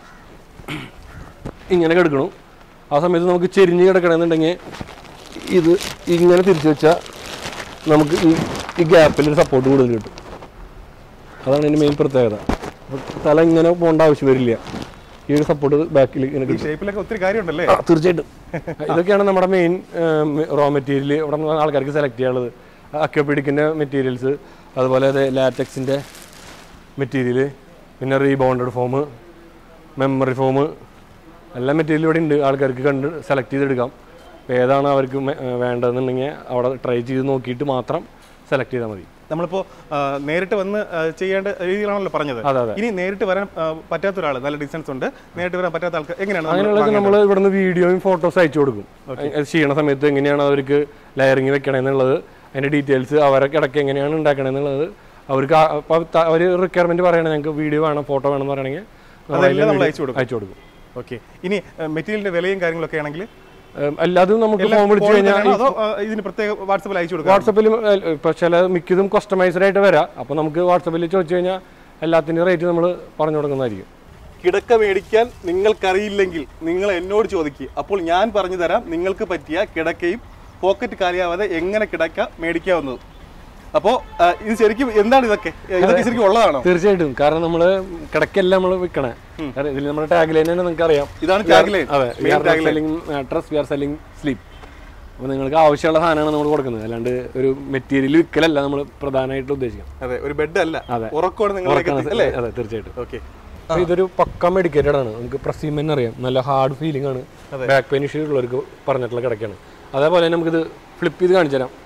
ഇങ്ങനെ കിടക്കണു ആ സമയത്ത് നമുക്ക് ചെരിഞ്ഞ് കിടക്കണമെന്നുണ്ടെങ്കിൽ ഇത് ഇങ്ങനെ തിരിച്ചു വെച്ചാൽ നമുക്ക് ഈ ഈ ഗ്യാപ്പിൽ ഒരു സപ്പോർട്ട് കൂടുതൽ കിട്ടും അതാണ് ഇതിന്റെ മെയിൻ പ്രത്യേകത അപ്പൊ തല ഇങ്ങനെ പോകേണ്ട ആവശ്യം വരില്ല ഈ ഒരു സപ്പോർട്ട് ബാക്കിൽ ഇങ്ങനെ
ഈ
കിട്ടും
ഷേപ്പിലൊക്കെ ഒത്തിരി കാര്യമുണ്ടല്ലേ
ആ, തീർച്ചയായിട്ടും ഇതൊക്കെയാണ് നമ്മുടെ മെയിൻ റോ മെറ്റീരിയൽ ഇവിടെ നിന്ന് ആൾക്കാർക്ക് സെലക്ട് ചെയ്യാനുള്ളത് അക്യോപിഡിക്കിൻ്റെ മെറ്റീരിയൽസ് അതുപോലെ അതെ ലാറ്റക്സിൻ്റെ മെറ്റീരിയൽ പിന്നെ റീബൗണ്ടഡ് ഫോം മെമ്മറി ഫോം എല്ലാ മെറ്റീരിയലും ഇവിടെ ഉണ്ട് ആൾക്കാർക്ക് കണ്ട് സെലക്ട് ചെയ്തെടുക്കാം അപ്പോൾ ഏതാണ് അവർക്ക് മെ- ഏ, വേണ്ടതെന്നുണ്ടെങ്കിൽ അവിടെ ട്രൈ ചെയ്ത് നോക്കിയിട്ട് മാത്രം സെലക്ട് ചെയ്താൽ മതി
നമ്മളിപ്പോ ആ, നേരിട്ട് വന്ന് ആ, ചെയ്യേണ്ട രീതിയിലാണല്ലോ പറഞ്ഞത്
അതെ അതെ
ഇനി നേരിട്ട് വരാൻ ആ, പറ്റാത്ത ഒരാൾ നല്ല ഡിസ്റ്റൻസ് ഉണ്ട് നേരിട്ട് വരാൻ പറ്റാത്ത ആൾക്ക് എങ്ങനെയാണ് നമ്മൾ
അങ്ങനെയുള്ളത് നമ്മൾ ഇവിടുന്ന് വീഡിയോയും ഫോട്ടോസ് അയച്ചു കൊടുക്കും അത് ചെയ്യണ സമയത്ത് എങ്ങനെയാണ് അവർക്ക് ലെയറിങ് വെക്കണമെന്നുള്ളത് അതിന്റെ ഡീറ്റെയിൽസ് അവരെ കിടക്ക് എങ്ങനെയാണ് ഉണ്ടാക്കണമെന്നുള്ളത് അവർക്ക് ആ- അപ്പൊ ത- അവര് റിക്വയർമെന്റ് പറയണേ ഞങ്ങൾക്ക് വീഡിയോ വേണം ഫോട്ടോ വേണം എന്ന് പറയണമെങ്കിൽ നമ്മൾ
അതെല്ലാം നമ്മൾ
അതിന്റെ
അയച്ചു കൊടുക്കും
അയച്ചു കൊടുക്കും
ഓക്കെ ഇനി മെറ്റീരിയലിന്റെ വിലയും കാര്യങ്ങളൊക്കെ ആണെങ്കിൽ
ഏം, അല്ലാതും നമുക്ക്
എല്ലാം
ഫോൺ വിളിച്ചു
ഫോണിൽ
കഴിഞ്ഞാൽ
തന്നെയാണോ അതോ ആ, ഇതിന് പ്രത്യേക വാട്സപ്പിൽ അയച്ചു കൊടുക്കാം
വാട്സപ്പിൽ ഇപ്പൊ ചില മിക്കതും കസ്റ്റമൈസ്ഡ് ആയിട്ട് വരാം അപ്പൊ നമുക്ക് വാട്സപ്പിൽ ചോദിച്ചു കഴിഞ്ഞാൽ എല്ലാത്തിന്റെയും റേറ്റ് നമ്മൾ പറഞ്ഞു കൊടുക്കുന്നതായിരിക്കും
കിടക്ക മേടിക്കാൻ നിങ്ങൾക്കറിയില്ലെങ്കിൽ നിങ്ങൾ എന്നോട് ചോദിക്കുക അപ്പോൾ ഞാൻ പറഞ്ഞു തരാം നിങ്ങൾക്ക് പറ്റിയ കിടക്കയും പോക്കറ്റ് കാലിയാവാതെ എങ്ങനെ കിടക്ക മേടിക്കാവുന്നത് അപ്പോൾ ഇത് ശരിക്കും എന്താണ് ഇതൊക്കെ ഇതൊക്കെ ശരിക്കും ഉള്ളതാണോ
തീർച്ചയായിട്ടും കാരണം നമ്മള് കിടക്കല്ല നമ്മൾ വിൽക്കണേ കാരണം ഇതിൽ നമ്മുടെ ടാഗ് ലൈൻ തന്നെ നിങ്ങൾക്ക് അറിയാം
ഇതാണ് tagline.
അതെ
Main tagline.
Selling mattress we are selling sleep അപ്പോൾ നിങ്ങൾക്ക് ആവശ്യമുള്ള സാധനമാണ് നമ്മൾ കൊടുക്കുന്നത് അല്ലാണ്ട് ഒരു മെറ്റീരിയൽ വിൽക്കലല്ല നമ്മൾ പ്രധാനമായിട്ട് ഉദ്ദേശിക്കുന്നത്
അതെ ഒരു ബെഡ് അല്ല
അതെ.
ഉറക്കമാണ് നിങ്ങളിലേക്ക് എത്തി- അല്ലേ
അതെ തീർച്ചയായിട്ടും
ഓക്കെ
അപ്പോൾ ഇതൊരു പക്ക മെഡിക്കേറ്റഡ് ആണ് നമുക്ക് പ്രസീമെന്ന് അറിയാം നല്ല ഹാർഡ് ഫീലിംഗ് ആണ് ബാക്ക് പെയിൻ ഇഷ്യൂ ഉള്ളവർക്ക് പറഞ്ഞിട്ടുള്ള കിടക്കാണ് അതേപോലെ തന്നെ നമുക്കിത് ഫ്ലിപ്പ് ചെയ്ത് കാണിച്ചു തരാം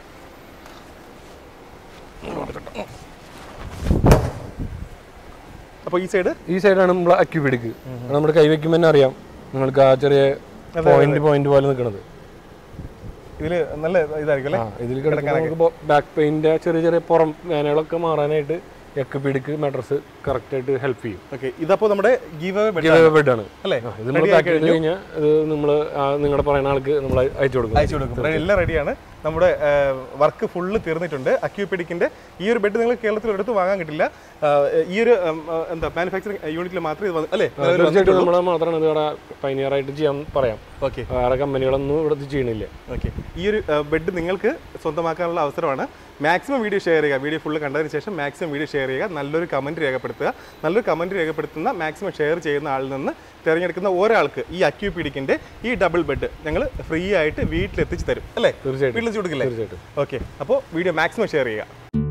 അപ്പോൾ ഈ സൈഡ്
ഈ സൈഡാണ് നമ്മൾ അക്യൂപിഡിക്ക് നമ്മുടെ കൈ വെക്കുമ്പോൾ തന്നെ അറിയാം നിങ്ങൾക്ക് ആ ചെറിയ പോയിന്റ് പോയിന്റ് പോലെ നിൽക്കുന്നത്
ഇതില് നല്ല ഇതായിരിക്കും അല്ലേ
ആ ഇതിൽ കിടക്കുമ്പോൾ നമുക്ക് ബാക്ക് പെയിൻ്റെ ചെറിയ ചെറിയ പുറം വേനകളൊക്കെ മാറാനായിട്ട് അക്യൂപിഡിക്ക് മാട്രസ് കറക്റ്റ് ആയിട്ട് ഹെൽപ്പ് ചെയ്യും
ഓക്കെ ഇതപ്പോ നമ്മുടെ ഗീവ് ബെഡ്
ബെഡാണ്
അല്ലേ
ഇത് നമ്മൾ പാക്ക് ചെയ്ത് കഴിഞ്ഞാൽ ഇത് നമ്മൾ നിങ്ങളുടെ പറയുന്ന ആൾക്ക് നമ്മൾ അയച്ചു കൊടുക്കും
അയച്ചു കൊടുക്കും Ready- എല്ലാം റെഡിയാണ് നമ്മുടെ വർക്ക് ഫുള്ള് തീർന്നിട്ടുണ്ട് അക്യൂപെഡിക്കിന്റെ ഈ ഒരു ബെഡ് നിങ്ങൾ കേരളത്തിൽ എടുത്ത് വാങ്ങാൻ കിട്ടില്ല ആ, ഈ ഒരു ഉം, ആ, എന്താ മാനുഫാക്ചറിംഗ് യൂണിറ്റിൽ മാത്രമേ ഇത് വന്ന്- അല്ലേ
തീർച്ചയായിട്ടും നമ്മൾ മാത്രമാണ് ഇത് ഇവിടെ പൈനിയറായിട്ട് ചെയ്യാൻ പറയാം
ഓക്കെ
വേറെ കമ്പനികളൊന്നും ഇവിടെ ഇത് ചെയ്യണില്ല
ഓക്കെ ഈ ഒരു ബെഡ് നിങ്ങൾക്ക് സ്വന്തമാക്കാനുള്ള അവസരമാണ് മാക്സിമം വീഡിയോ ഷെയർ ചെയ്യുക വീഡിയോ ഫുള്ള് കണ്ടതിന് ശേഷം മാക്സിമം വീഡിയോ ഷെയർ ചെയ്യുക നല്ലൊരു കമൻറ്റ് രേഖപ്പെടുത്തുക നല്ലൊരു കമൻറ്റ് രേഖപ്പെടുത്തുന്ന മാക്സിമം ഷെയർ ചെയ്യുന്ന ആളിൽ നിന്ന് തിരഞ്ഞെടുക്കുന്ന ഒരാൾക്ക് ഈ അക്യൂപീഡിക്കിന്റെ ഈ ഡബിൾ ബെഡ് ഞങ്ങൾ ഫ്രീ ആയിട്ട് വീട്ടിലെത്തിച്ച് തരും അല്ലേ
തീർച്ചയായിട്ടും
വീട്ടിലെത്തിച്ച് കൊടുക്കില്ലേ
തീർച്ചയായിട്ടും
ഓക്കെ അപ്പോൾ വീഡിയോ മാക്സിമം ഷെയർ ചെയ്യുക